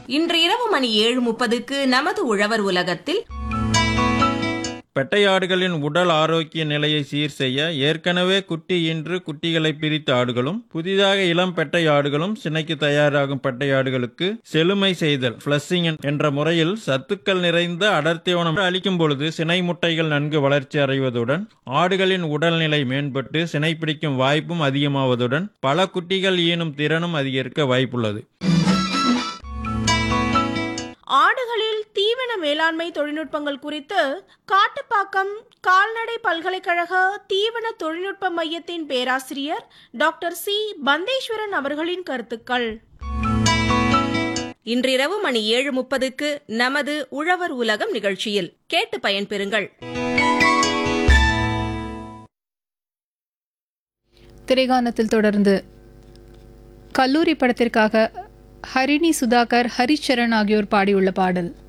இன்று இரவு மணி ஏழு முப்பதுக்கு நமது உழவர் உலகத்தில் பெட்டையாடுகளின் உடல் ஆரோக்கிய நிலையை சீர் செய்ய ஏற்கனவே குட்டி ஈன்று குட்டிகளை பிரித்த ஆடுகளும் புதிதாக இளம் பெட்டையாடுகளும் சினைக்கு தயாராகும் பெட்டையாடுகளுக்கு செழுமை செய்தல் ஃபிளஷிங் என்ற முறையில் சத்துக்கள் நிறைந்த அடர்த்தியோனம் அளிக்கும் பொழுது சினை முட்டைகள் நன்கு வளர்ச்சி அடைவதுடன் ஆடுகளின் உடல்நிலை மேம்பட்டு சினை பிடிக்கும் வாய்ப்பும் அதிகமாவதுடன் பல குட்டிகள் ஈனும் திறனும் அதிகரிக்க வாய்ப்புள்ளது ஆடுகளில் தீவன மேலாண்மை தொழில்நுட்பங்கள் குறித்து காட்டுப்பாக்கம் கால்நடை பல்கலைக்கழக தீவன தொழில்நுட்ப மையத்தின் பேராசிரியர் டாக்டர் சி பந்தேஸ்வரன் அவர்களின் கருத்துக்கள் இன்றிரவு மணி ஏழு முப்பதுக்கு நமது உழவர் உலகம் நிகழ்ச்சியில் கேட்டு பயன்பெறுங்கள் திரைகானத்தில் தொடர்ந்து கல்லூரி படத்திற்காக ஹரிணி சுதாகர் ஹரிச்சரண் ஆகியோர் பாடியுள்ள பாடல்